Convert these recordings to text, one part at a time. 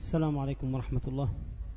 السلام عليكم ورحمة الله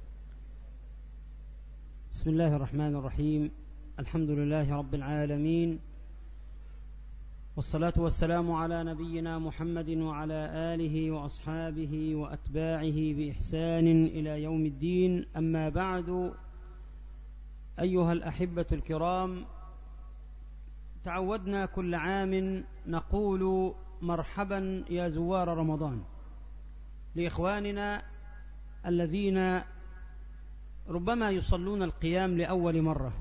بسم الله الرحمن الرحيم الحمد لله رب العالمين والصلاة والسلام على نبينا محمد وعلى آله وأصحابه وأتباعه بإحسان إلى يوم الدين أما بعد أيها الأحبة الكرام تعودنا كل عام نقول مرحبا يا زوار رمضان لإخواننا الذين ربما يصلون القيام لأول مرة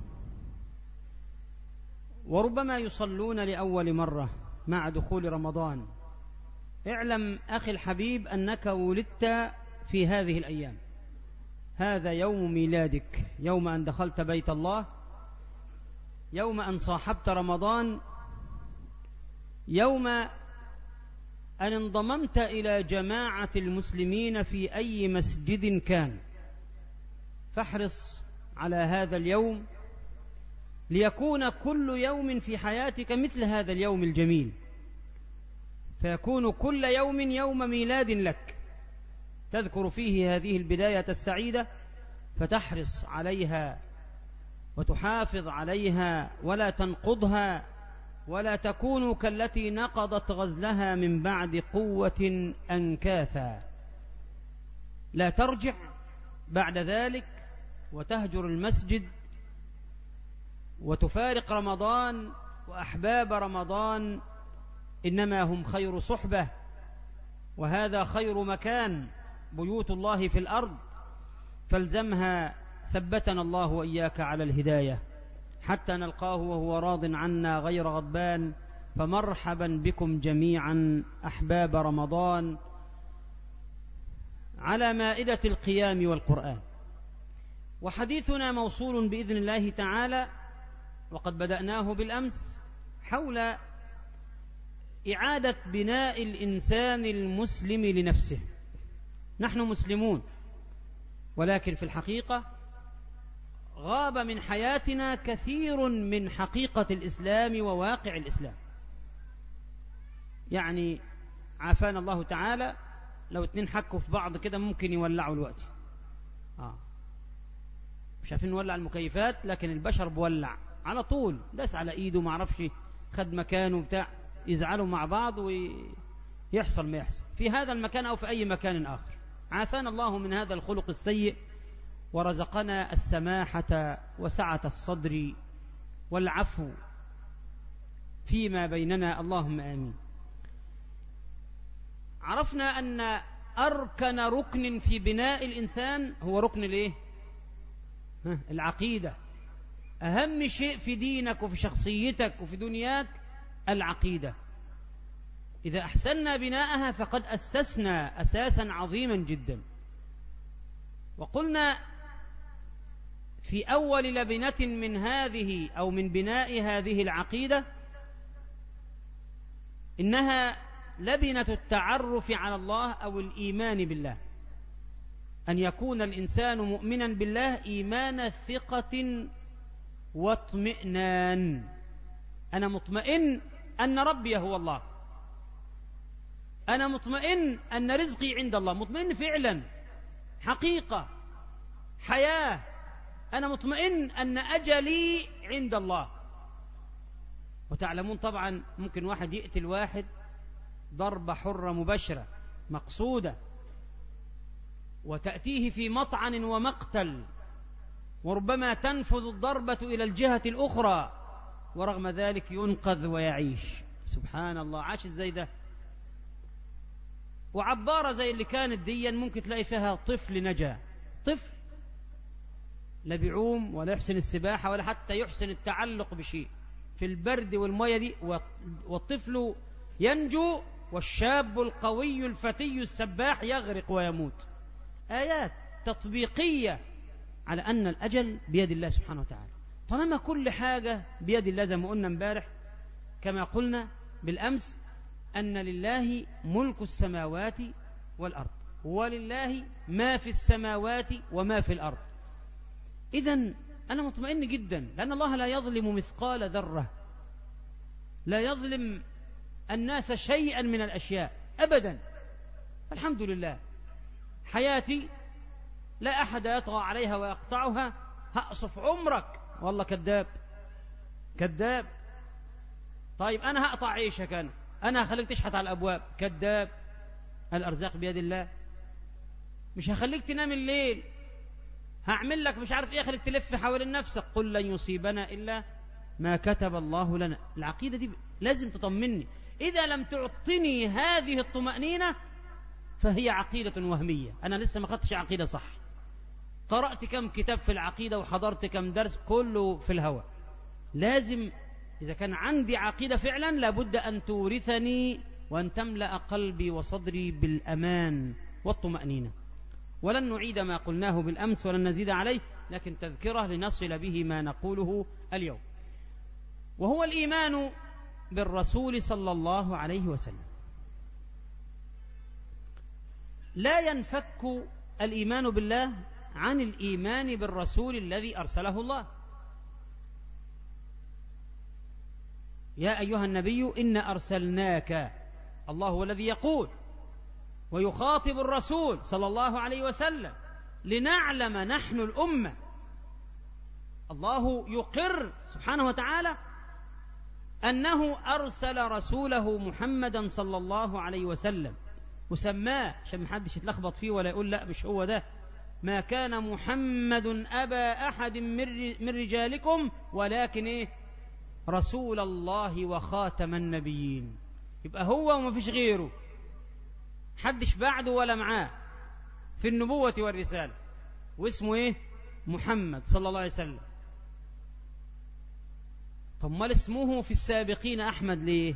وربما يصلون لأول مرة مع دخول رمضان اعلم أخي الحبيب أنك ولدت في هذه الأيام هذا يوم ميلادك يوم أن دخلت بيت الله يوم أن صاحبت رمضان يوم أن انضممت إلى جماعة المسلمين في أي مسجد كان فاحرص على هذا اليوم ليكون كل يوم في حياتك مثل هذا اليوم الجميل فيكون كل يوم يوم ميلاد لك تذكر فيه هذه البداية السعيدة فتحرص عليها وتحافظ عليها ولا تنقضها ولا تكونوا كالتي نقضت غزلها من بعد قوة أنكاثا لا ترجع بعد ذلك وتهجر المسجد وتفارق رمضان وأحباب رمضان إنما هم خير صحبة وهذا خير مكان بيوت الله في الأرض فالزمها ثبتنا الله وإياك على الهداية حتى نلقاه وهو راض عنا غير غضبان فمرحبا بكم جميعا أحباب رمضان على مائدة القيام والقرآن وحديثنا موصول بإذن الله تعالى وقد بدأناه بالأمس حول إعادة بناء الإنسان المسلم لنفسه نحن مسلمون ولكن في الحقيقة غاب من حياتنا كثير من حقيقة الإسلام وواقع الإسلام يعني عافانا الله تعالى لو اتنين حكوا في بعض كده ممكن يولعوا الوقت آه. مش عارفين نولع المكيفات لكن البشر بولع على طول داس على ايده ما عرفش خد مكانه بتاع يزعلوا مع بعض ويحصل ما يحصل في هذا المكان او في اي مكان اخر عافانا الله من هذا الخلق السيء ورزقنا السماحة وسعة الصدر والعفو فيما بيننا اللهم آمين عرفنا أن أركن ركن في بناء الإنسان هو ركن الإيه؟ العقيدة أهم شيء في دينك وفي شخصيتك وفي دنياك العقيدة إذا أحسننا بناءها فقد أسسنا أساسا عظيما جدا وقلنا في أول لبنة من هذه أو من بناء هذه العقيدة إنها لبنة التعرف على الله أو الإيمان بالله أن يكون الإنسان مؤمنا بالله إيمان ثقة واطمئنان أنا مطمئن أن ربي هو الله أنا مطمئن أن رزقي عند الله مطمئن فعلا حقيقة حياة أنا مطمئن أن أجلي عند الله وتعلمون طبعا ممكن واحد يقتل واحد ضربة حرة مباشرة مقصودة وتأتيه في مطعن ومقتل وربما تنفذ الضربة إلى الجهة الأخرى ورغم ذلك ينقذ ويعيش سبحان الله عاش ازاي ده وعبارة زي اللي كانت ديا ممكن تلاقي فيها طفل نجا طفل لا بيعوم ولا يحسن السباحة ولا حتى يحسن التعلق بشيء في البرد والمية دي والطفل ينجو والشاب القوي الفتي السباح يغرق ويموت آيات تطبيقية على أن الأجل بيد الله سبحانه وتعالى طالما كل حاجة بيد الله زي ما قلنا امبارح كما قلنا بالأمس أن لله ملك السماوات والأرض ولله ما في السماوات وما في الأرض إذا أنا مطمئن جدا لأن الله لا يظلم مثقال ذرة لا يظلم الناس شيئا من الأشياء أبدا الحمد لله حياتي لا أحد يطغى عليها ويقطعها هأصف عمرك والله كذاب كذاب طيب أنا هقطع عيشك أنا أنا هخليك تشحت على الأبواب كذاب الأرزاق بيد الله مش هخليك تنام الليل هعمل لك مش عارف ايه خليك تلف حوالين نفسك قل لن يصيبنا إلا ما كتب الله لنا العقيدة دي لازم تطمني إذا لم تعطني هذه الطمأنينة فهي عقيدة وهمية أنا لسه ما خدتش عقيدة صح قرأت كم كتاب في العقيدة وحضرت كم درس كله في الهواء لازم إذا كان عندي عقيدة فعلا لابد أن تورثني وأن تملأ قلبي وصدري بالأمان والطمأنينة ولن نعيد ما قلناه بالأمس ولن نزيد عليه لكن تذكرة لنصل به ما نقوله اليوم وهو الإيمان بالرسول صلى الله عليه وسلم لا ينفك الإيمان بالله عن الإيمان بالرسول الذي أرسله الله يا أيها النبي إن أرسلناك الله هو الذي يقول ويخاطب الرسول صلى الله عليه وسلم لنعلم نحن الأمة الله يقر سبحانه وتعالى أنه أرسل رسوله محمدا صلى الله عليه وسلم وسماه عشان محدش يتلخبط فيه ولا يقول لا مش هو ده ما كان محمد أبا أحد من رجالكم ولكن إيه رسول الله وخاتم النبيين يبقى هو وما فيش غيره حدش بعده ولا معاه في النبوة والرسالة واسمه ايه محمد صلى الله عليه وسلم طب ما اسمه في السابقين أحمد ليه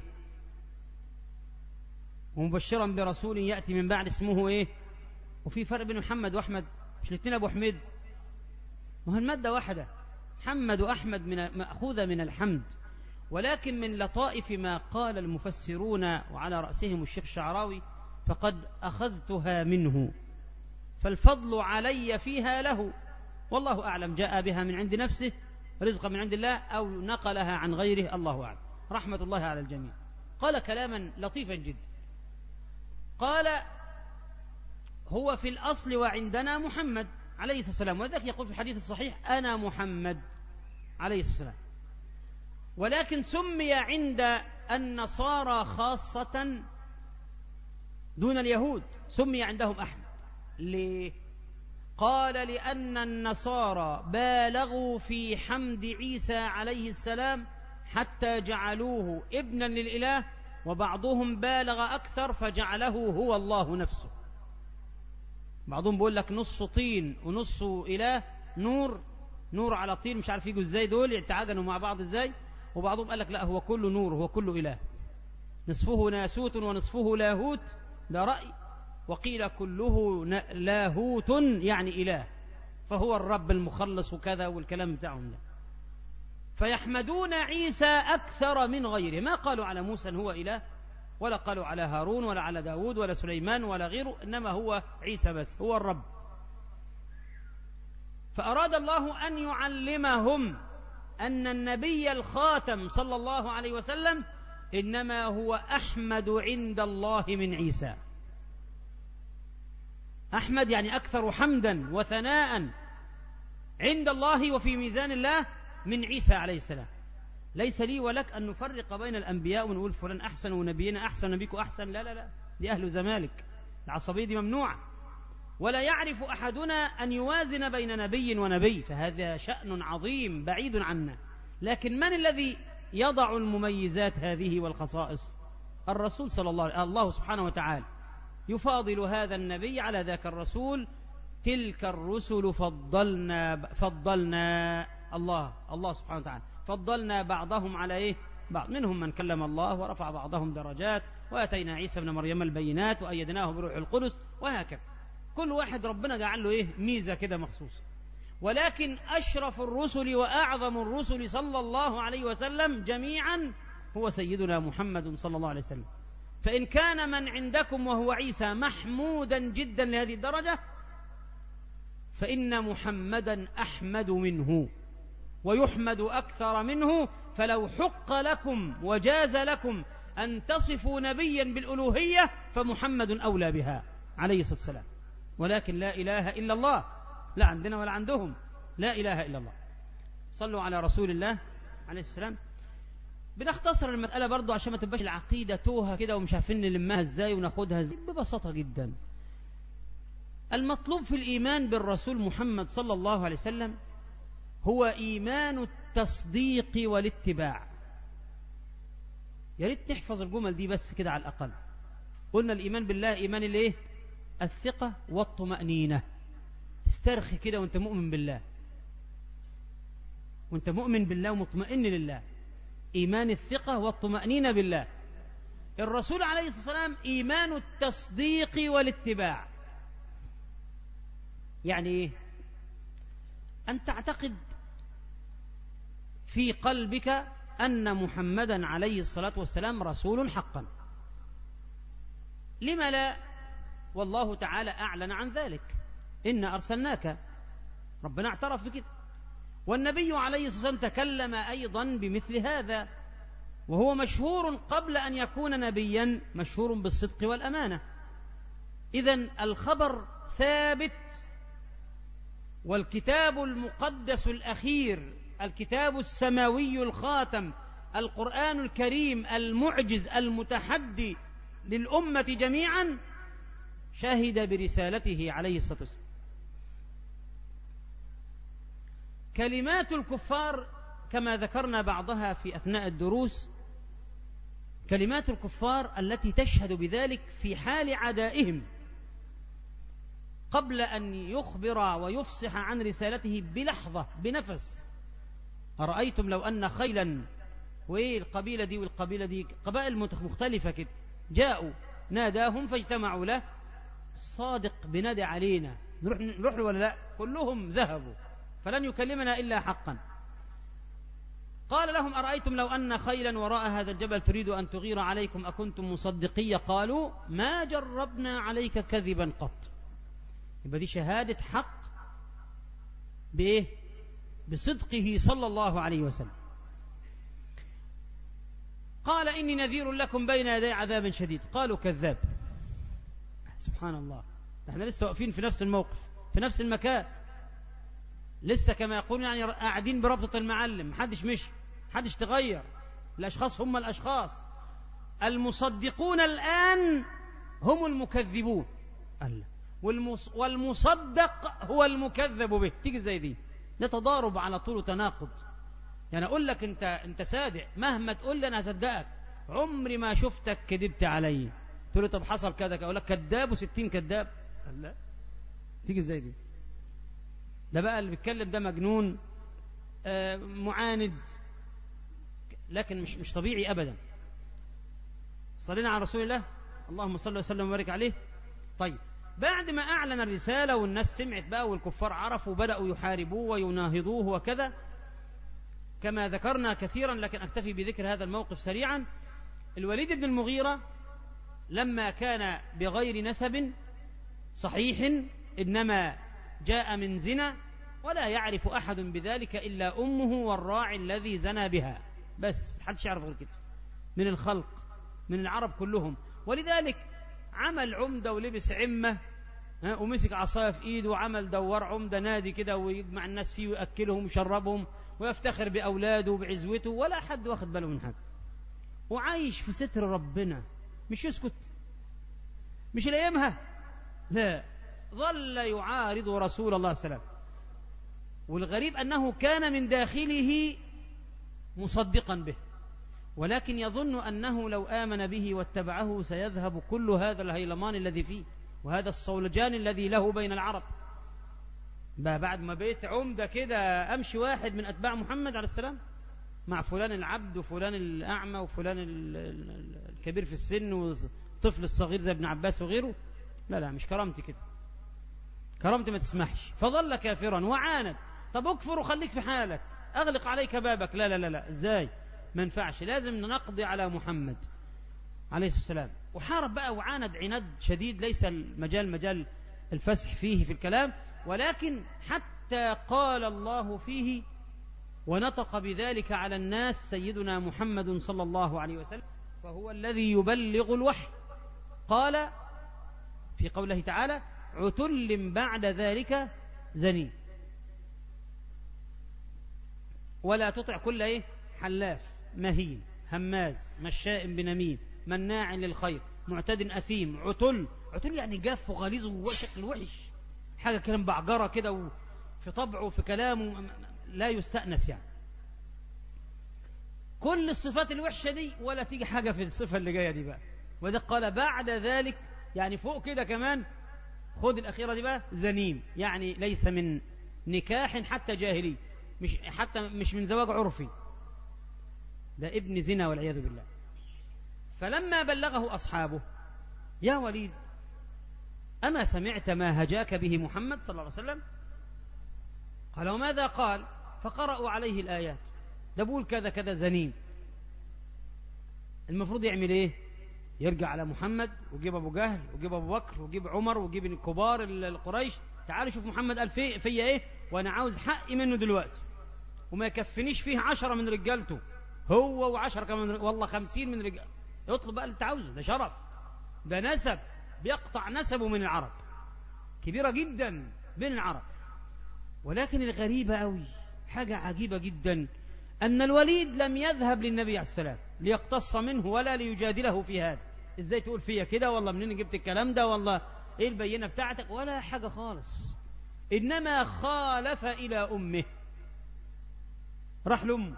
ومبشرا برسول يأتي من بعد اسمه ايه وفي فرق بين محمد وأحمد مش الاثنين أبو حميد وهي المادة واحدة محمد وأحمد من مأخوذة من الحمد ولكن من لطائف ما قال المفسرون وعلى رأسهم الشيخ الشعراوي فقد أخذتها منه فالفضل علي فيها له والله أعلم جاء بها من عند نفسه رزقا من عند الله أو نقلها عن غيره الله أعلم رحمة الله على الجميع قال كلاما لطيفا جدا قال هو في الأصل وعندنا محمد عليه الصلاة والسلام وذلك يقول في الحديث الصحيح أنا محمد عليه الصلاة والسلام ولكن سمي عند النصارى خاصة دون اليهود سمي عندهم أحمد ليه؟ قال لأن النصارى بالغوا في حمد عيسى عليه السلام حتى جعلوه ابنا للإله وبعضهم بالغ أكثر فجعله هو الله نفسه بعضهم بيقول لك نص طين ونص إله نور نور على طين مش عارف يجوا ازاي دول يتعاجنوا مع بعض ازاي وبعضهم قال لك لا هو كله نور هو كله إله نصفه ناسوت ونصفه لاهوت ده رأي وقيل كله لاهوت يعني إله فهو الرب المخلص وكذا والكلام بتاعهم ده فيحمدون عيسى أكثر من غيره ما قالوا على موسى هو إله ولا قالوا على هارون ولا على داود ولا سليمان ولا غيره إنما هو عيسى بس هو الرب فأراد الله أن يعلمهم أن النبي الخاتم صلى الله عليه وسلم إنما هو أحمد عند الله من عيسى أحمد يعني أكثر حمدا وثناء عند الله وفي ميزان الله من عيسى عليه السلام ليس لي ولك أن نفرق بين الأنبياء ونقول فلان أحسن ونبينا أحسن نبيك أحسن لا لا لا دي أهل زمالك العصبية دي ممنوعة ولا يعرف أحدنا أن يوازن بين نبي ونبي فهذا شأن عظيم بعيد عنا لكن من الذي يضع المميزات هذه والخصائص الرسول صلى الله عليه الله سبحانه وتعالى يفاضل هذا النبي على ذاك الرسول تلك الرسل فضلنا فضلنا الله الله سبحانه وتعالى فضلنا بعضهم على ايه بعض منهم من كلم الله ورفع بعضهم درجات واتينا عيسى ابن مريم البينات وايدناه بروح القدس وهكذا كل واحد ربنا جعل له ايه ميزه كده مخصوصه ولكن اشرف الرسل واعظم الرسل صلى الله عليه وسلم جميعا هو سيدنا محمد صلى الله عليه وسلم فان كان من عندكم وهو عيسى محمودا جدا لهذه الدرجه فان محمدا احمد منه ويحمد أكثر منه فلو حق لكم وجاز لكم أن تصفوا نبيا بالألوهية فمحمد أولى بها عليه الصلاة والسلام ولكن لا إله إلا الله لا عندنا ولا عندهم لا إله إلا الله صلوا على رسول الله عليه السلام بنختصر المسألة برضو عشان ما تبقاش العقيدة توها كده ومش عارفين نلمها ازاي وناخدها ازاي ببساطة جدا المطلوب في الإيمان بالرسول محمد صلى الله عليه وسلم هو إيمان التصديق والاتباع يا ريت نحفظ الجمل دي بس كده على الأقل قلنا الإيمان بالله إيمان الايه الثقة والطمأنينة استرخي كده وانت مؤمن بالله وانت مؤمن بالله ومطمئن لله إيمان الثقة والطمأنينة بالله الرسول عليه الصلاة والسلام إيمان التصديق والاتباع يعني إيه أن تعتقد في قلبك أن محمدا عليه الصلاة والسلام رسول حقا لما لا والله تعالى أعلن عن ذلك إن أرسلناك ربنا اعترف بكده والنبي عليه الصلاة والسلام تكلم أيضا بمثل هذا وهو مشهور قبل أن يكون نبيا مشهور بالصدق والأمانة إذا الخبر ثابت والكتاب المقدس الأخير الكتاب السماوي الخاتم القرآن الكريم المعجز المتحدي للأمة جميعا شهد برسالته عليه الصلاة والسلام كلمات الكفار كما ذكرنا بعضها في أثناء الدروس كلمات الكفار التي تشهد بذلك في حال عدائهم قبل أن يخبر ويفصح عن رسالته بلحظة بنفس أرأيتم لو أن خيلا وإيه القبيلة دي والقبيلة دي قبائل مختلفة كده جاءوا ناداهم فاجتمعوا له صادق بنادي علينا نروح نروح ولا لا كلهم ذهبوا فلن يكلمنا إلا حقا قال لهم أرأيتم لو أن خيلا وراء هذا الجبل تريد أن تغير عليكم أكنتم مصدقية قالوا ما جربنا عليك كذبا قط يبقى دي شهادة حق بإيه بصدقه صلى الله عليه وسلم قال إني نذير لكم بين يدي عذاب شديد قالوا كذاب سبحان الله احنا لسه واقفين في نفس الموقف في نفس المكان لسه كما يقولون يعني قاعدين بربطة المعلم محدش مشي محدش تغير الأشخاص هم الأشخاص المصدقون الآن هم المكذبون الله والمصدق هو المكذب به تيجي زي دي ده تضارب على طول وتناقض يعني اقول لك انت انت صادق مهما تقول لي انا هصدقك عمري ما شفتك كذبت علي تقول لي طب حصل كذا اقول لك كذاب و60 كذاب لا تيجي ازاي دي ده بقى اللي بيتكلم ده مجنون آه معاند لكن مش مش طبيعي ابدا صلينا على رسول الله اللهم صل وسلم وبارك عليه طيب بعد ما أعلن الرسالة والناس سمعت بقى والكفار عرفوا وبدأوا يحاربوه ويناهضوه وكذا كما ذكرنا كثيرا لكن أكتفي بذكر هذا الموقف سريعا الوليد بن المغيرة لما كان بغير نسب صحيح إنما جاء من زنا ولا يعرف أحد بذلك إلا أمه والراعي الذي زنى بها بس حدش يعرف غير كده من الخلق من العرب كلهم ولذلك عمل عمدة ولبس عمة ومسك عصاية في ايده وعمل دوار عمدة نادي كده ويجمع الناس فيه ويأكلهم ويشربهم ويفتخر بأولاده وبعزوته ولا حد واخد باله من حد وعايش في ستر ربنا مش يسكت مش لايمها لا ظل يعارض رسول الله صلى الله عليه وسلم والغريب أنه كان من داخله مصدقا به ولكن يظن أنه لو آمن به واتبعه سيذهب كل هذا الهيلمان الذي فيه وهذا الصولجان الذي له بين العرب بقى بعد ما بيت عمدة كده أمشي واحد من أتباع محمد عليه السلام مع فلان العبد وفلان الأعمى وفلان الكبير في السن والطفل الصغير زي ابن عباس وغيره لا لا مش كرامتي كده كرامتي ما تسمحش فظل كافرا وعاند طب اكفر وخليك في حالك اغلق عليك بابك لا لا لا لا ازاي ما ينفعش لازم نقضي على محمد عليه الصلاة والسلام وحارب بقى وعاند عناد شديد ليس المجال مجال الفسح فيه في الكلام ولكن حتى قال الله فيه ونطق بذلك على الناس سيدنا محمد صلى الله عليه وسلم فهو الذي يبلغ الوحي قال في قوله تعالى عتل بعد ذلك زني ولا تطع كل ايه حلاف مهين هماز مشاء بنميم مناع للخير معتد أثيم عتل عتل يعني جاف وغليظ وشكل وحش حاجة كلام بعجرة كده وفي طبعه وفي كلامه لا يستأنس يعني كل الصفات الوحشة دي ولا تيجي حاجة في الصفة اللي جاية دي بقى وده قال بعد ذلك يعني فوق كده كمان خد الأخيرة دي بقى زنيم يعني ليس من نكاح حتى جاهلي مش حتى مش من زواج عرفي ده ابن زنا والعياذ بالله فلما بلغه أصحابه يا وليد أما سمعت ما هجاك به محمد صلى الله عليه وسلم قال وماذا قال فقرأوا عليه الآيات ده بقول كذا كذا زنيم المفروض يعمل ايه يرجع على محمد ويجيب ابو جهل ويجيب ابو بكر ويجيب عمر ويجيب الكبار القريش تعالوا شوف محمد قال في فيا ايه وانا عاوز حقي منه دلوقتي وما يكفنيش فيه عشرة من رجالته هو وعشرة كمان والله خمسين من رجال يطلب بقى اللي تعوزه ده شرف ده نسب بيقطع نسبه من العرب كبيرة جدا بين العرب ولكن الغريبة قوي حاجة عجيبة جدا أن الوليد لم يذهب للنبي عليه السلام ليقتص منه ولا ليجادله في هذا ازاي تقول فيا كده والله منين جبت الكلام ده والله ايه البينة بتاعتك ولا حاجة خالص إنما خالف إلى أمه راح لأمه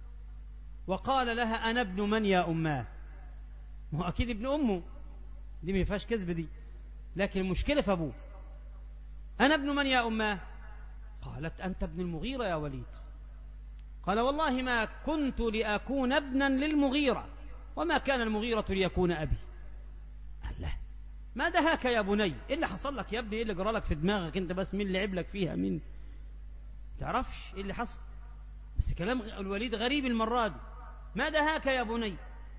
وقال لها أنا ابن من يا أماه ما هو أكيد ابن أمه دي ما فيهاش كذب دي لكن المشكلة في أبوه أنا ابن من يا أماه قالت أنت ابن المغيرة يا وليد قال والله ما كنت لأكون ابنا للمغيرة وما كان المغيرة ليكون أبي قال له ما دهاك يا بني ايه اللي حصل لك يا ابني ايه اللي جرى لك في دماغك انت بس مين اللي عب لك فيها مين تعرفش ايه اللي حصل بس كلام الوليد غريب المرة دي ما دهاك يا بني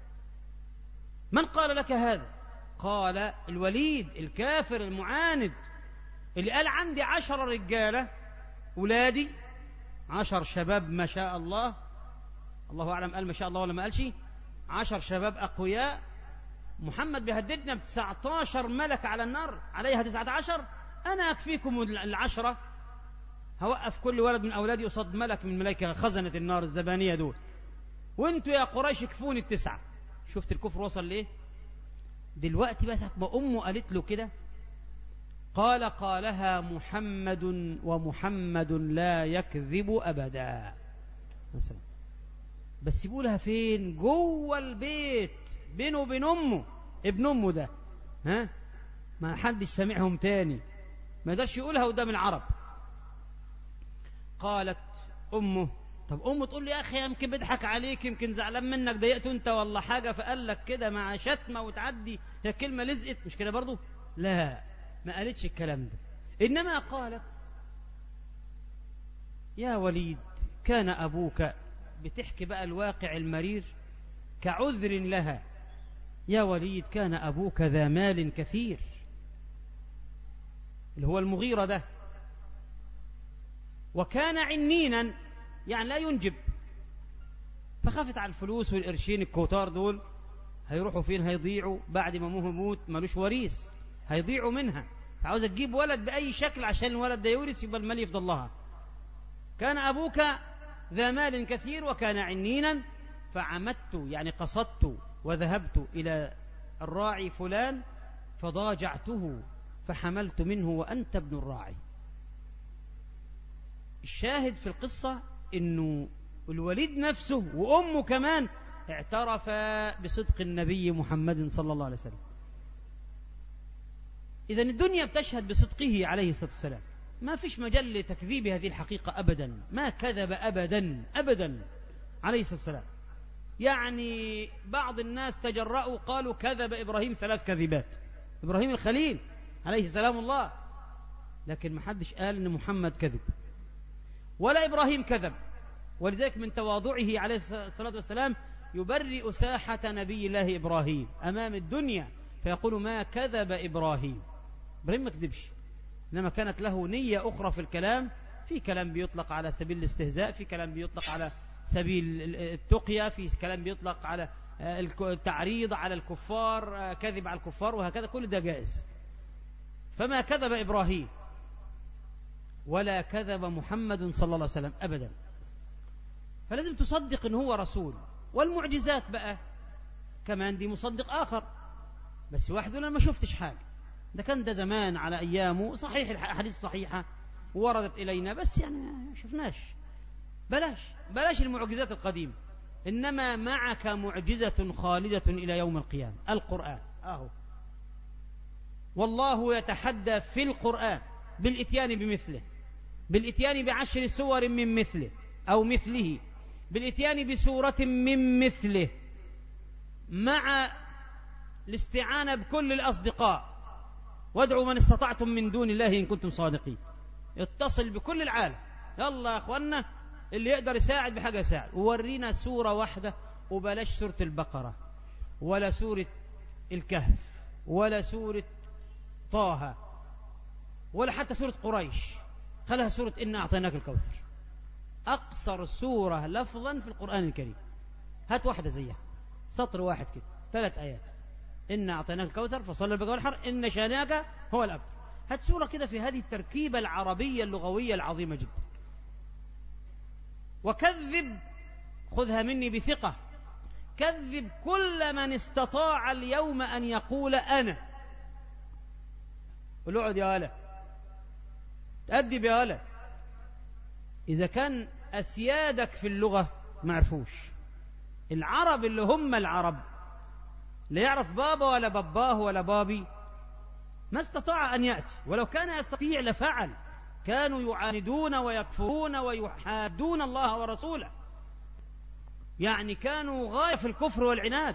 من قال لك هذا قال الوليد الكافر المعاند اللي قال عندي عشر رجالة أولادي عشر شباب ما شاء الله الله أعلم قال ما شاء الله ولا ما قالش عشر شباب أقوياء محمد بيهددنا ب 19 ملك على النار عليها 19 أنا أكفيكم العشرة هوقف كل ولد من أولادي قصاد ملك من ملائكة خزنة النار الزبانية دول وانتوا يا قريش كفوني التسعة شفت الكفر وصل ليه دلوقتي بس ما أمه قالت له كده قال قالها محمد ومحمد لا يكذب أبدا مثلا بس يقولها فين جوه البيت بينه وبين أمه ابن أمه ده ها ما حدش سامعهم تاني ما يقدرش يقولها قدام العرب قالت أمه طب أمه تقول لي يا أخي يمكن بيضحك عليك يمكن زعلان منك ضايقته أنت ولا حاجة فقال لك كده مع شتمة وتعدي هي كلمة لزقت مش كده برضو لا ما قالتش الكلام ده إنما قالت يا وليد كان أبوك بتحكي بقى الواقع المرير كعذر لها يا وليد كان أبوك ذا مال كثير اللي هو المغيرة ده وكان عنينا يعني لا ينجب فخافت على الفلوس والقرشين الكوتار دول هيروحوا فين هيضيعوا بعد ما موه يموت ملوش وريث هيضيعوا منها فعاوزة تجيب ولد بأي شكل عشان الولد ده يورث يبقى المال يفضل لها كان أبوك ذا مال كثير وكان عنينا فعمدت يعني قصدت وذهبت إلى الراعي فلان فضاجعته فحملت منه وأنت ابن الراعي الشاهد في القصة انه الوليد نفسه وامه كمان اعترفا بصدق النبي محمد صلى الله عليه وسلم اذا الدنيا بتشهد بصدقه عليه الصلاه والسلام ما فيش مجال لتكذيب هذه الحقيقه ابدا ما كذب ابدا ابدا عليه الصلاه والسلام يعني بعض الناس تجرأوا قالوا كذب ابراهيم ثلاث كذبات ابراهيم الخليل عليه سلام الله لكن ما حدش قال ان محمد كذب ولا إبراهيم كذب ولذلك من تواضعه عليه الصلاة والسلام يبرئ ساحة نبي الله إبراهيم أمام الدنيا فيقول ما كذب إبراهيم إبراهيم ما كذبش إنما كانت له نية أخرى في الكلام في كلام بيطلق على سبيل الاستهزاء في كلام بيطلق على سبيل التقية في كلام بيطلق على التعريض على الكفار كذب على الكفار وهكذا كل ده جائز فما كذب إبراهيم ولا كذب محمد صلى الله عليه وسلم أبدا فلازم تصدق ان هو رسول والمعجزات بقى كمان دي مصدق آخر بس واحد أنا ما شفتش حاجة ده كان ده زمان على أيامه صحيح الأحاديث صحيحة وردت إلينا بس يعني ما شفناش بلاش بلاش المعجزات القديمة إنما معك معجزة خالدة إلى يوم القيامة القرآن أهو والله يتحدى في القرآن بالإتيان بمثله بالإتيان بعشر سور من مثله أو مثله بالإتيان بسورة من مثله مع الاستعانة بكل الأصدقاء وادعوا من استطعتم من دون الله إن كنتم صادقين اتصل بكل العالم يلا يا أخوانا اللي يقدر يساعد بحاجة يساعد وورينا سورة واحدة وبلاش سورة البقرة ولا سورة الكهف ولا سورة طه ولا حتى سورة قريش خلها سورة إنا أعطيناك الكوثر أقصر سورة لفظا في القرآن الكريم هات واحدة زيها سطر واحد كده ثلاث آيات إنا أعطيناك الكوثر فصلى بك والحر إن شانئك هو الأبتر هات سورة كده في هذه التركيبة العربية اللغوية العظيمة جدا وكذب خذها مني بثقة كذب كل من استطاع اليوم أن يقول أنا قل اقعد يا هلا تأدب يا هلا إذا كان أسيادك في اللغة ما عرفوش العرب اللي هم العرب لا يعرف بابا ولا باباه ولا بابي ما استطاع أن يأتي ولو كان يستطيع لفعل كانوا يعاندون ويكفرون ويحادون الله ورسوله يعني كانوا غاية في الكفر والعناد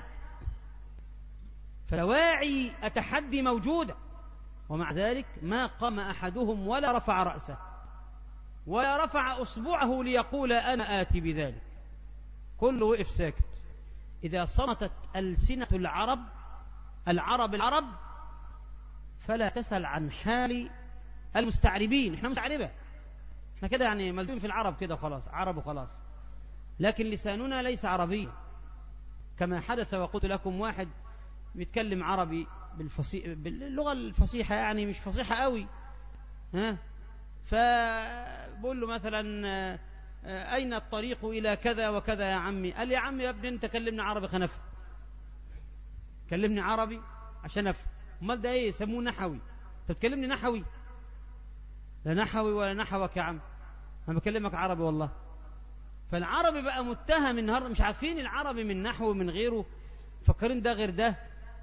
فدواعي التحدي موجودة ومع ذلك ما قام أحدهم ولا رفع رأسه ولا رفع أصبعه ليقول أنا آتي بذلك كله وقف ساكت إذا صمتت ألسنة العرب العرب العرب فلا تسأل عن حال المستعربين احنا مستعربة احنا كده يعني ملزوم في العرب كده خلاص عرب وخلاص لكن لساننا ليس عربيا كما حدث وقلت لكم واحد بيتكلم عربي بالفصي... باللغة الفصيحة يعني مش فصيحة قوي ها فبقول له مثلا أين الطريق إلى كذا وكذا يا عمي قال يا عمي يا ابني أنت كلمني عربي خنف كلمني عربي عشان أفهم امال ده ايه يسموه نحوي انت بتكلمني نحوي لا نحوي ولا نحوك يا عم انا بكلمك عربي والله فالعربي بقى متهم النهارده مش عارفين العربي من نحو من غيره فكرين ده غير ده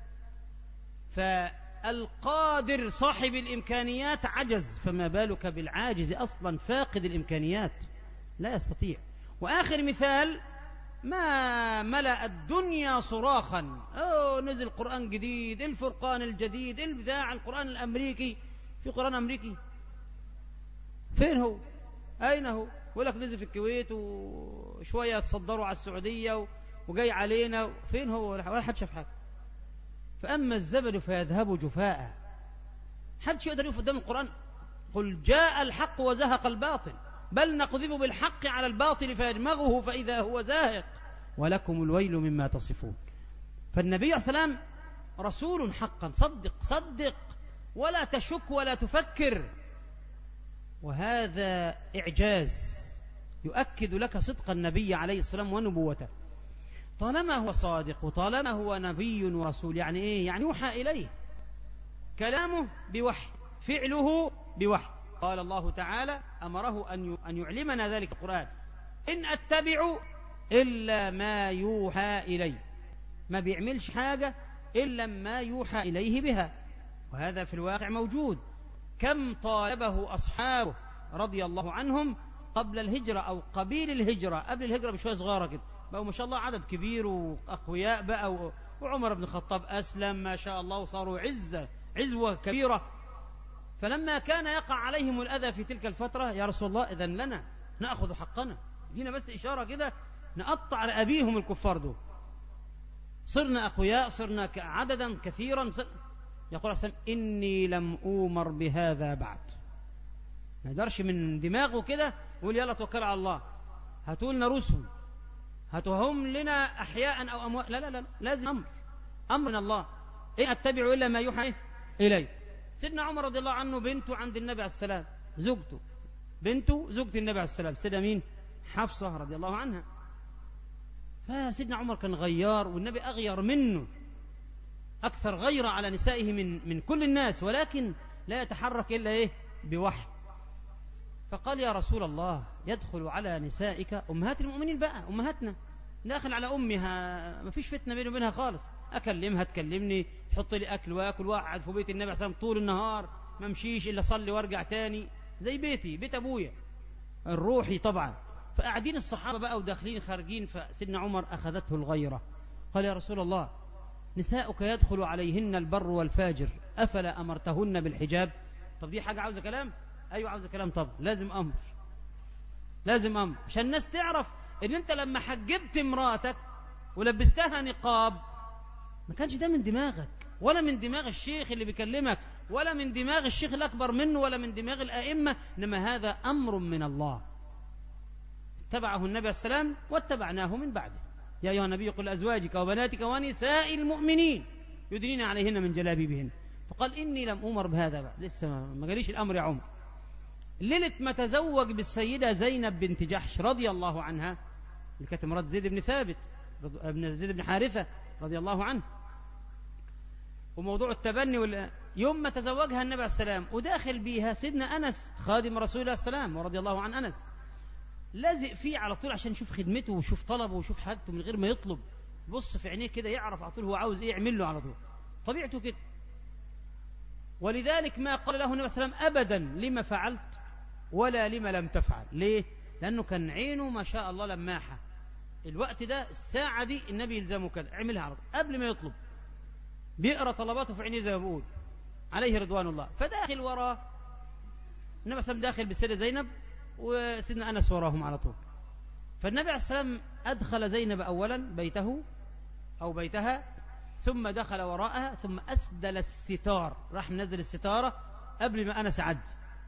فالقادر صاحب الامكانيات عجز فما بالك بالعاجز اصلا فاقد الامكانيات لا يستطيع واخر مثال ما ملأ الدنيا صراخا أوه نزل قرآن جديد الفرقان الجديد البداع القرآن الأمريكي في قرآن أمريكي فين هو أين هو يقول لك نزل في الكويت وشوية يتصدروا على السعودية وجاي علينا فين هو ولا حد شاف حاجة فأما الزبد فيذهب جفاء حدش يقدر يقف قدام القرآن قل جاء الحق وزهق الباطل بل نقذف بالحق على الباطل فيدمغه فإذا هو زاهق ولكم الويل مما تصفون فالنبي عليه السلام رسول حقا صدق صدق ولا تشك ولا تفكر وهذا إعجاز يؤكد لك صدق النبي عليه السلام ونبوته طالما هو صادق وطالما هو نبي ورسول يعني إيه يعني يوحى إليه كلامه بوحي فعله بوحي قال الله تعالى أمره أن يعلمنا ذلك القرآن إن أتبع إلا ما يوحى إلي ما بيعملش حاجة إلا ما يوحى إليه بها وهذا في الواقع موجود كم طالبه أصحابه رضي الله عنهم قبل الهجرة أو قبيل الهجرة قبل الهجرة بشوية صغيرة كده بقوا ما شاء الله عدد كبير وأقوياء بقى وعمر بن الخطاب أسلم ما شاء الله وصاروا عزة عزوة كبيرة فلما كان يقع عليهم الأذى في تلك الفترة يا رسول الله إذن لنا نأخذ حقنا دينا بس إشارة كده نقطع رأبيهم الكفار دول صرنا أقوياء صرنا عددا كثيرا صر... يقول السلام إني لم أومر بهذا بعد ما يقدرش من دماغه كده يقول يلا توكل على الله هاتوا لنا رسل هاتوهم لنا أحياء أو أموات لا لا لا لازم أمر أمر من الله إن أتبع إلا ما يوحى إليه سيدنا عمر رضي الله عنه بنته عند النبي عليه السلام زوجته بنته زوجة النبي عليه السلام سيدة مين حفصة رضي الله عنها فسيدنا عمر كان غيار والنبي أغير منه أكثر غيرة على نسائه من من كل الناس ولكن لا يتحرك إلا إيه بوحي فقال يا رسول الله يدخل على نسائك أمهات المؤمنين بقى أمهاتنا داخل على أمها ما فيش فتنة بيني وبينها خالص أكلمها تكلمني تحط لي أكل وأكل وأقعد في بيت النبي عليه الصلاة طول النهار ما امشيش إلا أصلي وأرجع تاني زي بيتي بيت أبويا الروحي طبعا فقاعدين الصحابة بقى وداخلين خارجين فسيدنا عمر أخذته الغيرة قال يا رسول الله نساؤك يدخل عليهن البر والفاجر أفلا أمرتهن بالحجاب طب دي حاجة عاوزة كلام أيوة عاوزة كلام طب لازم أمر لازم أمر عشان الناس تعرف إن أنت لما حجبت مراتك ولبستها نقاب ما كانش ده من دماغك ولا من دماغ الشيخ اللي بيكلمك ولا من دماغ الشيخ الأكبر منه ولا من دماغ الأئمة إنما هذا أمر من الله اتبعه النبي عليه السلام واتبعناه من بعده يا أيها النبي قل أزواجك وبناتك ونساء المؤمنين يدنين عليهن من جلابيبهن فقال إني لم أمر بهذا بعد لسه ما قاليش الأمر يا عمر ليلة ما تزوج بالسيدة زينب بنت جحش رضي الله عنها اللي كانت مرات زيد بن ثابت ابن زيد بن حارثة رضي الله عنه وموضوع التبني وال... يوم ما تزوجها النبي عليه السلام وداخل بيها سيدنا أنس خادم رسول الله السلام ورضي الله عن أنس لازق فيه على طول عشان يشوف خدمته ويشوف طلبه ويشوف حاجته من غير ما يطلب بص في عينيه كده يعرف على طول هو عاوز ايه يعمل له على طول طبيعته كده ولذلك ما قال له النبي صلى الله عليه وسلم ابدا لما فعلت ولا لما لم تفعل ليه لانه كان عينه ما شاء الله لماحه الوقت ده الساعه دي النبي يلزمه كده اعملها على طول قبل ما يطلب بيقرا طلباته في عينيه زي ما بقول عليه رضوان الله فداخل وراه النبي صلى الله عليه وسلم داخل بالسيده زينب وسيدنا أنس وراهم على طول فالنبي عليه السلام أدخل زينب أولا بيته أو بيتها ثم دخل وراءها ثم أسدل الستار راح منزل الستارة قبل ما أنس عد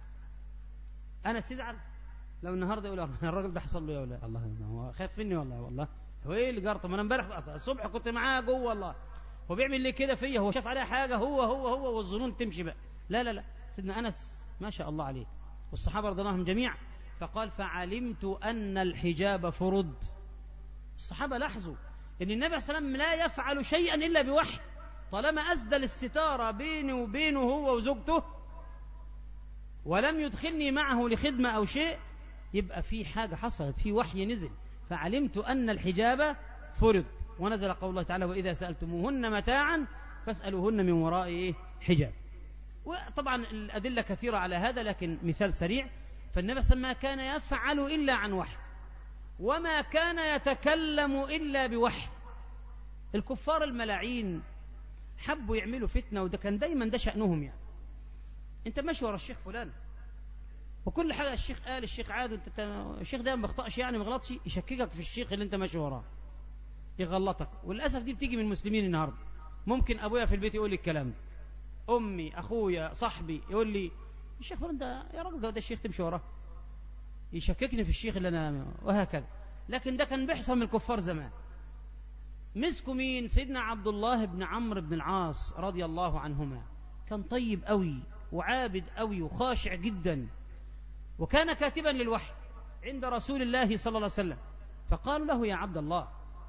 أنس يزعل لو النهارده يقول الراجل ده حصل له يا ولا الله هو خاف مني والله والله هو ايه اللي جرته ما انا امبارح الصبح كنت معاه جوه والله هو بيعمل ليه كده فيا هو شاف عليها حاجه هو هو هو والظنون تمشي بقى لا لا لا سيدنا انس ما شاء الله عليه والصحابه رضي الله عنهم جميعا فقال فعلمت أن الحجاب فرض الصحابة لاحظوا أن النبي عليه الصلاة والسلام لا يفعل شيئا إلا بوحي طالما أسدل الستارة بيني وبينه هو وزوجته ولم يدخلني معه لخدمة أو شيء يبقى في حاجة حصلت في وحي نزل فعلمت أن الحجاب فرض ونزل قول الله تعالى وإذا سألتموهن متاعا فاسألوهن من وراء حجاب وطبعا الأدلة كثيرة على هذا لكن مثال سريع فالنبي صلى الله عليه وسلم ما كان يفعل إلا عن وحي وما كان يتكلم إلا بوحي الكفار الملاعين حبوا يعملوا فتنة وده كان دايما ده شأنهم يعني انت ماشي ورا الشيخ فلان وكل حاجة الشيخ قال الشيخ عاد انت الشيخ ده ما بيخطأش يعني ما بيغلطش يشككك في الشيخ اللي انت ماشي وراه يغلطك وللأسف دي بتيجي من المسلمين النهارده ممكن ابويا في البيت يقول لي الكلام امي اخويا صاحبي يقول لي الشيخ فلان ده يا راجل ده, ده الشيخ تمشي وراه يشككني في الشيخ اللي انا وهكذا لكن ده كان بيحصل من الكفار زمان مسكوا مين سيدنا عبد الله بن عمرو بن العاص رضي الله عنهما كان طيب قوي وعابد قوي وخاشع جدا وكان كاتبا للوحي عند رسول الله صلى الله عليه وسلم فقالوا له يا عبد الله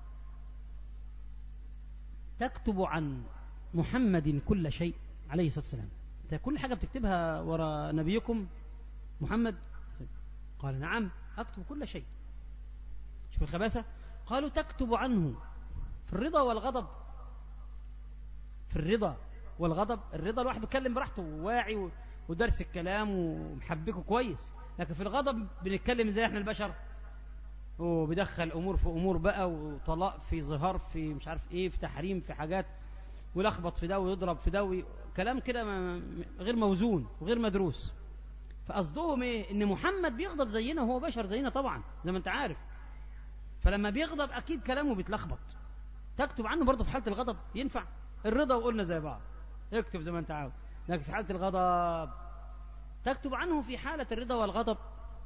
تكتب عن محمد كل شيء عليه الصلاة والسلام انت كل حاجة بتكتبها ورا نبيكم محمد قال نعم أكتب كل شيء شوف الخباثة قالوا تكتب عنه في الرضا والغضب في الرضا والغضب الرضا الواحد بيتكلم براحته وواعي ودرس الكلام ومحبكه كويس لكن في الغضب بنتكلم زي احنا البشر وبيدخل امور في امور بقى وطلاق في ظهار في مش عارف ايه في تحريم في حاجات ويلخبط في ده ويضرب في ده كلام كده غير موزون وغير مدروس فقصدهم ايه ان محمد بيغضب زينا وهو بشر زينا طبعا زي ما انت عارف فلما بيغضب اكيد كلامه بيتلخبط تكتب عنه برضه في حاله الغضب ينفع الرضا وقلنا زي بعض اكتب زي ما انت عاوز لكن في حاله الغضب تكتب عنه في حاله الرضا والغضب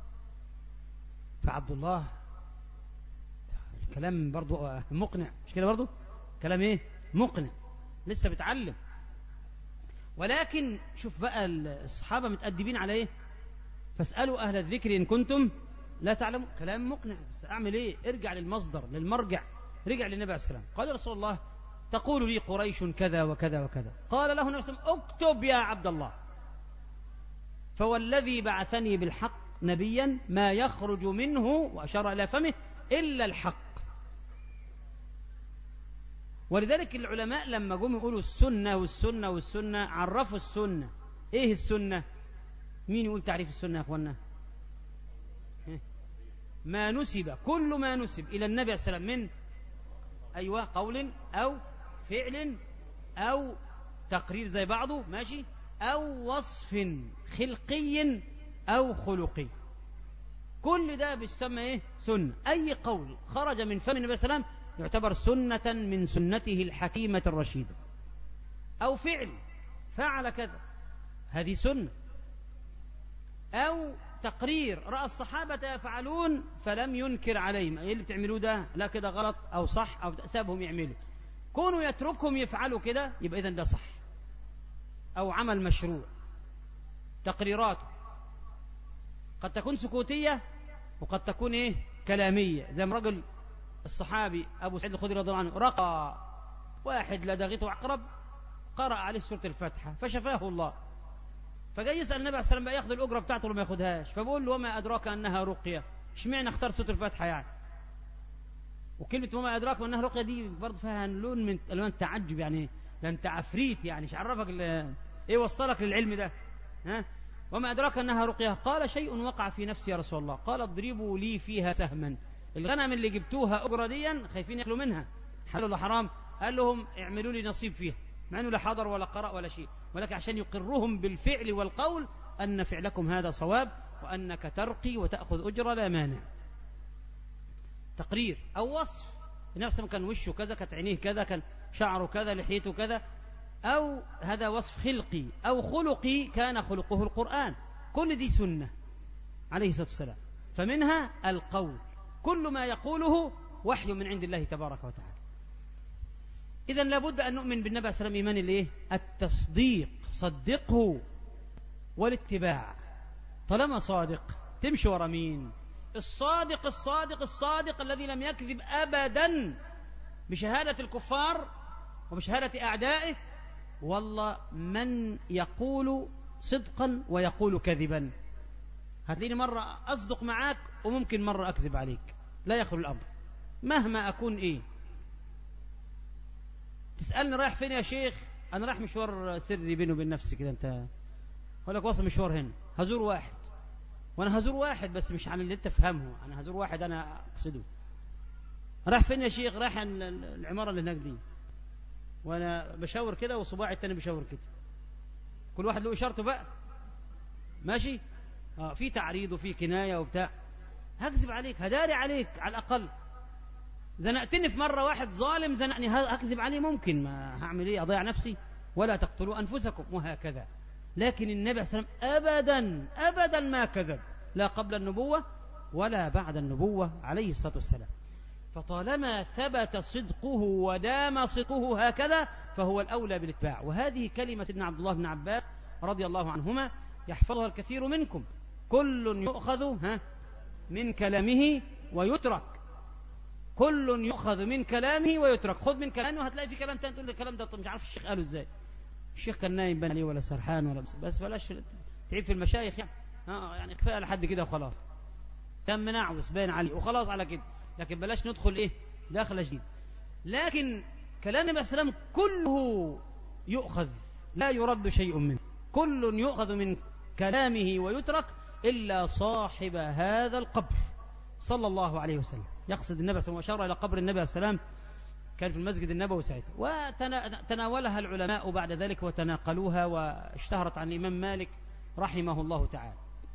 فعبد الله الكلام برضه مقنع مش كده برضه كلام ايه مقنع لسه بيتعلم ولكن شوف بقى الصحابة متأدبين على ايه فاسألوا أهل الذكر إن كنتم لا تعلموا كلام مقنع بس أعمل ايه ارجع للمصدر للمرجع رجع للنبي عليه السلام قال رسول الله تقول لي قريش كذا وكذا وكذا قال له النبي اكتب يا عبد الله فوالذي بعثني بالحق نبيا ما يخرج منه وأشار إلى فمه إلا الحق ولذلك العلماء لما جم يقولوا السنة والسنة والسنة عرفوا السنة ايه السنة مين يقول تعريف السنة يا اخوانا ما نسب كل ما نسب الى النبي عليه السلام من ايوه قول او فعل او تقرير زي بعضه ماشي او وصف خلقي او خلقي كل ده بيسمى ايه سنه اي قول خرج من فم النبي صلى الله عليه وسلم يعتبر سنة من سنته الحكيمة الرشيدة أو فعل فعل كذا هذه سنة أو تقرير رأى الصحابة يفعلون فلم ينكر عليهم ايه اللي بتعملوه ده لا كده غلط أو صح أو سابهم يعملوا كونوا يتركهم يفعلوا كده يبقى إذن ده صح أو عمل مشروع تقريراته قد تكون سكوتية وقد تكون إيه كلامية زي ما رجل الصحابي أبو سعيد الخدري رضي الله عنه رقى واحد لدغته عقرب قرأ عليه سورة الفاتحة فشفاه الله فجاي يسأل النبي عليه السلام بقى ياخذ الأجرة بتاعته ولا ما ياخذهاش فبقول له وما أدراك أنها رقية اشمعنى اختار سورة الفاتحة يعني وكلمة وما أدراك أنها رقية دي برضه فيها لون من ألوان التعجب يعني ده أنت عفريت يعني ايش عرفك إيه وصلك للعلم ده ها وما أدراك أنها رقية قال شيء وقع في نفسي يا رسول الله قال اضربوا لي فيها سهما الغنم اللي جبتوها أجرة ديا خايفين ياكلوا منها حلال ولا حرام قال لهم اعملوا لي نصيب فيها مع انه لا حضر ولا قرأ ولا شيء ولكن عشان يقرهم بالفعل والقول أن فعلكم هذا صواب وأنك ترقي وتأخذ أجرة لا مانع تقرير أو وصف نفسه كان وشه كذا كانت عينيه كذا كان شعره كذا لحيته كذا أو هذا وصف خلقي أو خلقي كان خلقه القرآن كل دي سنة عليه الصلاة والسلام فمنها القول كل ما يقوله وحي من عند الله تبارك وتعالى إذا لابد أن نؤمن بالنبي عليه السلام إيمان الإيه؟ التصديق صدقه والاتباع طالما صادق تمشي ورا مين الصادق الصادق الصادق الذي لم يكذب أبدا بشهادة الكفار وبشهادة أعدائه والله من يقول صدقا ويقول كذبا هتلاقيني مرة أصدق معاك وممكن مرة أكذب عليك لا يخلو الأمر مهما أكون إيه تسألني رايح فين يا شيخ أنا رايح مشوار سري بيني وبين نفسي كده أنت أقول لك واصل مشوار هنا هزور واحد وأنا هزور واحد بس مش عن اللي أنت فهمه أنا هزور واحد أنا أقصده رايح فين يا شيخ رايح العمارة اللي هناك دي وأنا بشاور كده وصباعي التاني بشاور كده كل واحد له إشارته بقى ماشي آه في تعريض وفي كناية وبتاع هكذب عليك هداري عليك على الأقل زنقتني في مرة واحد ظالم زنقني هكذب عليه ممكن ما هعمل ايه اضيع نفسي ولا تقتلوا انفسكم وهكذا لكن النبي عليه السلام ابدا ابدا ما كذب لا قبل النبوة ولا بعد النبوة عليه الصلاة والسلام فطالما ثبت صدقه ودام صدقه هكذا فهو الأولى بالاتباع وهذه كلمة ابن عبد الله بن عباس رضي الله عنهما يحفظها الكثير منكم كل يؤخذ ها من كلامه ويترك كل يؤخذ من كلامه ويترك خذ من كلامه هتلاقي في كلام تاني تقول الكلام ده مش عارف الشيخ قاله ازاي الشيخ كان نايم بني عليه ولا سرحان ولا بس, بس بلاش تعيب في المشايخ يعني اه يعني كفايه لحد كده وخلاص تم منعوس باين عليه وخلاص على كده لكن بلاش ندخل ايه داخل جديد لكن كلام النبي عليه كله يؤخذ لا يرد شيء منه كل يؤخذ من كلامه ويترك إلا صاحب هذا القبر صلى الله عليه وسلم يقصد النبي صلى الله عليه وسلم وأشار إلى قبر النبي عليه السلام كان في المسجد النبوي ساعتها وتناولها العلماء بعد ذلك وتناقلوها واشتهرت عن الإمام مالك رحمه الله تعالى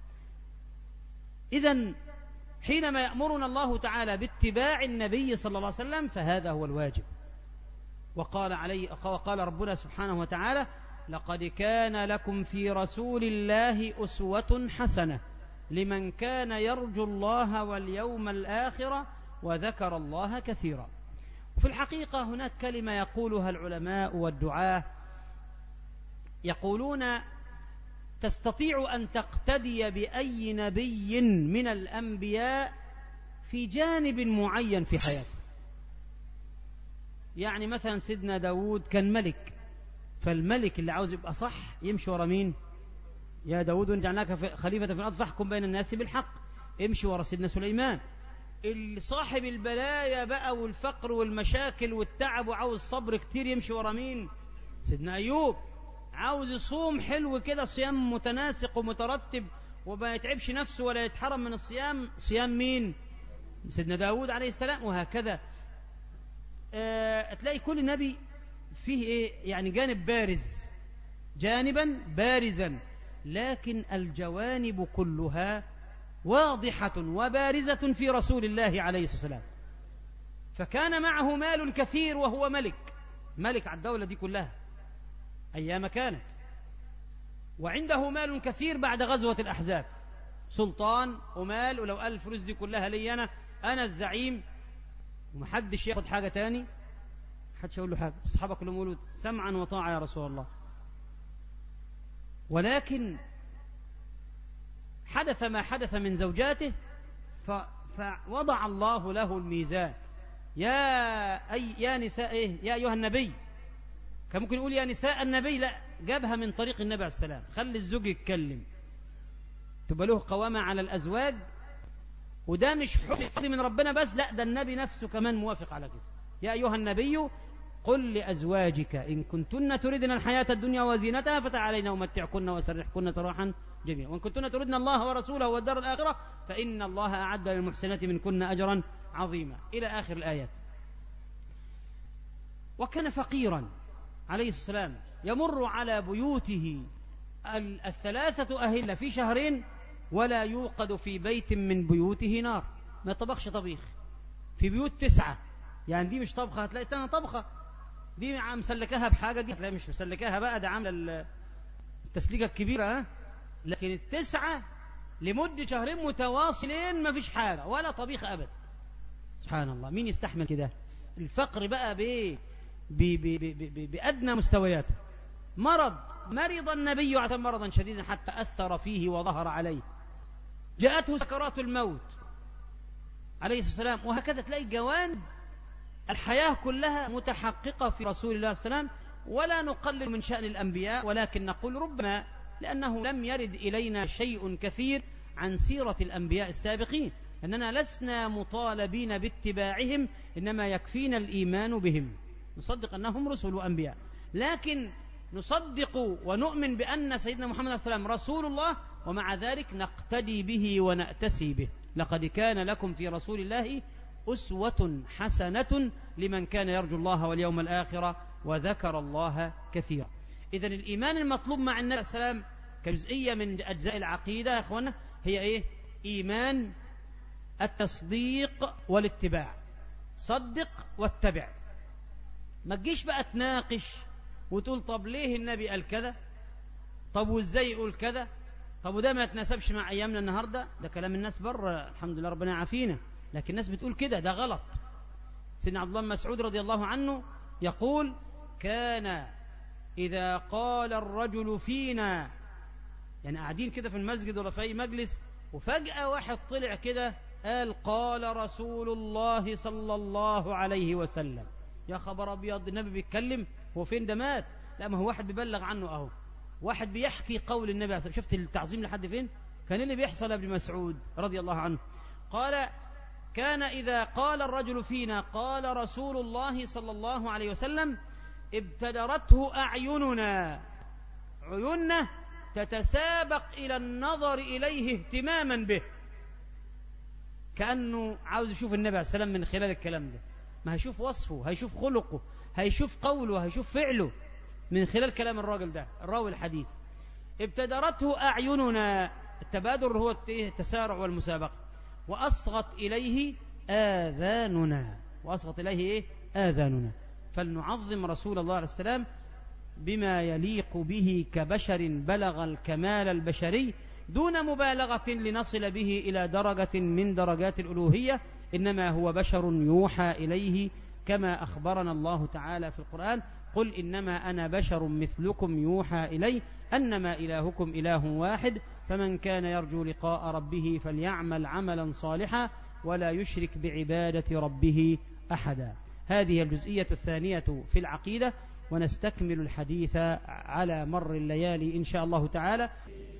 إذا حينما يأمرنا الله تعالى باتباع النبي صلى الله عليه وسلم فهذا هو الواجب وقال عليه وقال ربنا سبحانه وتعالى لقد كان لكم في رسول الله أسوة حسنة لمن كان يرجو الله واليوم الآخرة وذكر الله كثيرا وفي الحقيقة هناك كلمة يقولها العلماء والدعاة يقولون تستطيع أن تقتدي بأي نبي من الأنبياء في جانب معين في حياته يعني مثلا سيدنا داود كان ملك فالملك اللي عاوز يبقى صح يمشي ورا مين يا داود جعلناك خليفة في الأرض فاحكم بين الناس بالحق امشي ورا سيدنا سليمان صاحب البلايا بقى والفقر والمشاكل والتعب وعاوز صبر كتير يمشي ورا مين سيدنا أيوب عاوز يصوم حلو كده صيام متناسق ومترتب وما يتعبش نفسه ولا يتحرم من الصيام صيام مين سيدنا داود عليه السلام وهكذا اه تلاقي كل نبي فيه ايه يعني جانب بارز جانبا بارزا لكن الجوانب كلها واضحة وبارزة في رسول الله عليه الصلاة والسلام فكان معه مال كثير وهو ملك ملك على الدولة دي كلها أيام كانت وعنده مال كثير بعد غزوة الأحزاب سلطان ومال ولو قال الفلوس دي كلها لي أنا أنا الزعيم ومحدش ياخد حاجة تاني محدش يقول له حاجة الصحابة كلهم يقولوا سمعا وطاعة يا رسول الله ولكن حدث ما حدث من زوجاته فوضع الله له الميزان يا أي يا نساء إيه يا أيها النبي كان ممكن يقول يا نساء النبي لا جابها من طريق النبي عليه السلام خلي الزوج يتكلم تبقى له قوامة على الأزواج وده مش حكم من ربنا بس لا ده النبي نفسه كمان موافق على كده يا أيها النبي قل لأزواجك إن كنتن تردن الحياة الدنيا وزينتها فتعالينا أمتعكن وسرحكن سراحا جميعا وإن كنتن تردن الله ورسوله والدار الآخرة فإن الله أعد للمحسنات منكن أجرا عظيما إلى آخر الآيات وكان فقيرا عليه السلام يمر على بيوته الثلاثة أهلة في شهرين ولا يوقد في بيت من بيوته نار ما طبخش طبيخ في بيوت تسعة يعني دي مش طبخة هتلاقي تاني طبخة دي مسلكاها بحاجة دي هتلاقي مش مسلكاها بقى ده عاملة التسليكة الكبيرة ها لكن التسعة لمدة شهرين متواصلين ما فيش حاجة ولا طبيخ أبدا سبحان الله مين يستحمل كده الفقر بقى بايه بأدنى مستوياته مرض مرض النبي عليه مرضا شديدا حتى أثر فيه وظهر عليه جاءته سكرات الموت عليه الصلاة والسلام وهكذا تلاقي جوانب الحياة كلها متحققة في رسول الله صلى الله عليه وسلم ولا نقلل من شأن الأنبياء ولكن نقول ربما لأنه لم يرد إلينا شيء كثير عن سيرة الأنبياء السابقين أننا لسنا مطالبين باتباعهم إنما يكفينا الإيمان بهم نصدق أنهم رسل وأنبياء لكن نصدق ونؤمن بأن سيدنا محمد صلى الله عليه وسلم رسول الله ومع ذلك نقتدي به ونأتسي به لقد كان لكم في رسول الله أسوة حسنة لمن كان يرجو الله واليوم الآخرة وذكر الله كثيرا إذا الإيمان المطلوب مع النبي عليه السلام كجزئية من أجزاء العقيدة يا أخوانا هي إيه إيمان التصديق والاتباع صدق واتبع ما تجيش بقى تناقش وتقول طب ليه النبي قال كذا طب وازاي يقول كذا طب وده ما يتناسبش مع ايامنا النهارده ده كلام الناس بره الحمد لله ربنا يعافينا لكن الناس بتقول كده ده غلط سيدنا عبد الله مسعود رضي الله عنه يقول كان إذا قال الرجل فينا يعني قاعدين كده في المسجد ولا في أي مجلس وفجأة واحد طلع كده قال قال رسول الله صلى الله عليه وسلم يا خبر أبيض النبي بيتكلم هو فين ده مات لا ما هو واحد بيبلغ عنه أهو واحد بيحكي قول النبي عليه شفت التعظيم لحد فين كان اللي بيحصل ابن مسعود رضي الله عنه قال كان إذا قال الرجل فينا قال رسول الله صلى الله عليه وسلم ابتدرته أعيننا عيوننا تتسابق إلى النظر إليه اهتماما به كأنه عاوز يشوف النبي عليه السلام من خلال الكلام ده ما هيشوف وصفه هيشوف خلقه هيشوف قوله هيشوف فعله من خلال كلام الراجل ده الراوي الحديث ابتدرته أعيننا التبادر هو التسارع والمسابقة وأصغت إليه آذاننا وأصغت إليه إيه؟ آذاننا فلنعظم رسول الله عليه السلام بما يليق به كبشر بلغ الكمال البشري دون مبالغة لنصل به إلى درجة من درجات الألوهية إنما هو بشر يوحى إليه كما أخبرنا الله تعالى في القرآن قل إنما أنا بشر مثلكم يوحى إلي أنما إلهكم إله واحد فمن كان يرجو لقاء ربه فليعمل عملا صالحا ولا يشرك بعبادة ربه أحدا هذه الجزئية الثانية في العقيدة ونستكمل الحديث على مر الليالي إن شاء الله تعالى